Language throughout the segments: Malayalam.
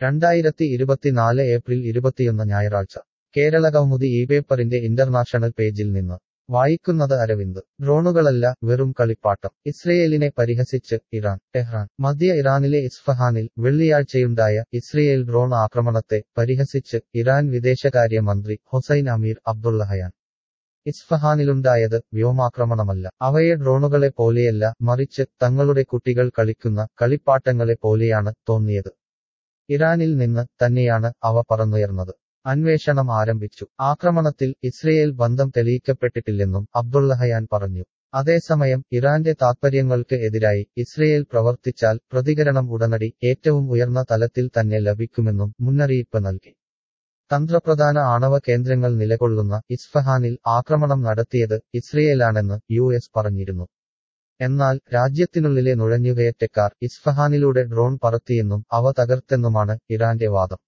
രണ്ടായിരത്തി ഇരുപത്തിനാല് ഏപ്രിൽ ഇരുപത്തിയൊന്ന് ഞായറാഴ്ച കേരള കൗമുദി ഈ പേപ്പറിന്റെ ഇന്റർനാഷണൽ പേജിൽ നിന്ന് വായിക്കുന്നത് അരവിന്ദ് ഡ്രോണുകളല്ല വെറും കളിപ്പാട്ടം ഇസ്രയേലിനെ പരിഹസിച്ച് ഇറാൻ ടെഹ്റാൻ മധ്യ ഇറാനിലെ ഇസ്ഫഹാനിൽ വെള്ളിയാഴ്ചയുണ്ടായ ഇസ്രയേൽ ഡ്രോൺ ആക്രമണത്തെ പരിഹസിച്ച് ഇറാൻ വിദേശകാര്യ മന്ത്രി ഹൊസൈൻ അമീർ അബ്ദുള്ളഹയാൻ ഇസ്ഫഹാനിലുണ്ടായത് വ്യോമാക്രമണമല്ല അവയെ ഡ്രോണുകളെ പോലെയല്ല മറിച്ച് തങ്ങളുടെ കുട്ടികൾ കളിക്കുന്ന കളിപ്പാട്ടങ്ങളെ പോലെയാണ് തോന്നിയത് ഇറാനിൽ നിന്ന് തന്നെയാണ് അവ പറന്നുയർന്നത് അന്വേഷണം ആരംഭിച്ചു ആക്രമണത്തിൽ ഇസ്രയേൽ ബന്ധം തെളിയിക്കപ്പെട്ടിട്ടില്ലെന്നും അബ്ദുള്ളഹയാൻ പറഞ്ഞു അതേസമയം ഇറാന്റെ താത്പര്യങ്ങൾക്ക് എതിരായി ഇസ്രയേൽ പ്രവർത്തിച്ചാൽ പ്രതികരണം ഉടനടി ഏറ്റവും ഉയർന്ന തലത്തിൽ തന്നെ ലഭിക്കുമെന്നും മുന്നറിയിപ്പ് നൽകി തന്ത്രപ്രധാന ആണവ കേന്ദ്രങ്ങൾ നിലകൊള്ളുന്ന ഇസ്ഫഹാനിൽ ആക്രമണം നടത്തിയത് ഇസ്രയേലാണെന്ന് യു എസ് പറഞ്ഞിരുന്നു എന്നാൽ രാജ്യത്തിനുള്ളിലെ നുഴഞ്ഞുകയറ്റക്കാർ ഇസ്ഫഹാനിലൂടെ ഡ്രോൺ പറത്തിയെന്നും അവ തകർത്തെന്നുമാണ് ഇറാന്റെ വാദം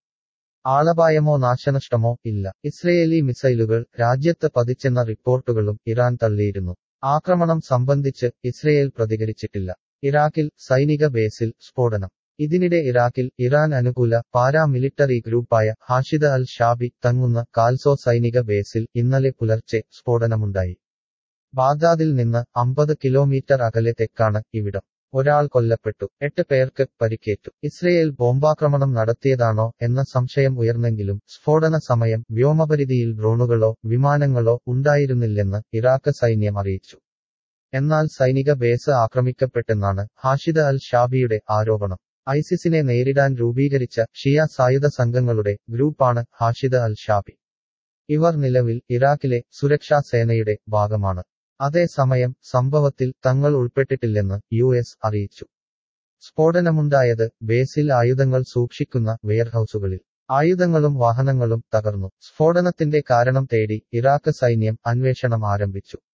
ആളപായമോ നാശനഷ്ടമോ ഇല്ല ഇസ്രയേലി മിസൈലുകൾ രാജ്യത്ത് പതിച്ചെന്ന റിപ്പോർട്ടുകളും ഇറാൻ തള്ളിയിരുന്നു ആക്രമണം സംബന്ധിച്ച് ഇസ്രയേൽ പ്രതികരിച്ചിട്ടില്ല ഇറാഖിൽ സൈനിക ബേസിൽ സ്ഫോടനം ഇതിനിടെ ഇറാഖിൽ ഇറാൻ അനുകൂല പാരാമിലിറ്ററി ഗ്രൂപ്പായ ഹാഷിദ അൽ ഷാബി തങ്ങുന്ന കാൽസോ സൈനിക ബേസിൽ ഇന്നലെ പുലർച്ചെ സ്ഫോടനമുണ്ടായി ബാഗ്ദാദിൽ നിന്ന് അമ്പത് കിലോമീറ്റർ അകലെ തെക്കാണ് ഇവിടം ഒരാൾ കൊല്ലപ്പെട്ടു എട്ട് പേർക്ക് പരിക്കേറ്റു ഇസ്രയേൽ ബോംബാക്രമണം നടത്തിയതാണോ എന്ന സംശയം ഉയർന്നെങ്കിലും സ്ഫോടന സമയം വ്യോമപരിധിയിൽ ഡ്രോണുകളോ വിമാനങ്ങളോ ഉണ്ടായിരുന്നില്ലെന്ന് ഇറാഖ് സൈന്യം അറിയിച്ചു എന്നാൽ സൈനിക ബേസ് ആക്രമിക്കപ്പെട്ടെന്നാണ് ഹാഷിദ അൽ ഷാബിയുടെ ആരോപണം ഐസിസിനെ നേരിടാൻ രൂപീകരിച്ച ഷിയ സായുധ സംഘങ്ങളുടെ ഗ്രൂപ്പാണ് ഹാഷിദ അൽ ഷാബി ഇവർ നിലവിൽ ഇറാഖിലെ സുരക്ഷാ സേനയുടെ ഭാഗമാണ് അതേസമയം സംഭവത്തിൽ തങ്ങൾ ഉൾപ്പെട്ടിട്ടില്ലെന്ന് യു എസ് അറിയിച്ചു സ്ഫോടനമുണ്ടായത് ബേസിൽ ആയുധങ്ങൾ സൂക്ഷിക്കുന്ന വെയർഹൌസുകളിൽ ആയുധങ്ങളും വാഹനങ്ങളും തകർന്നു സ്ഫോടനത്തിന്റെ കാരണം തേടി ഇറാഖ് സൈന്യം അന്വേഷണം ആരംഭിച്ചു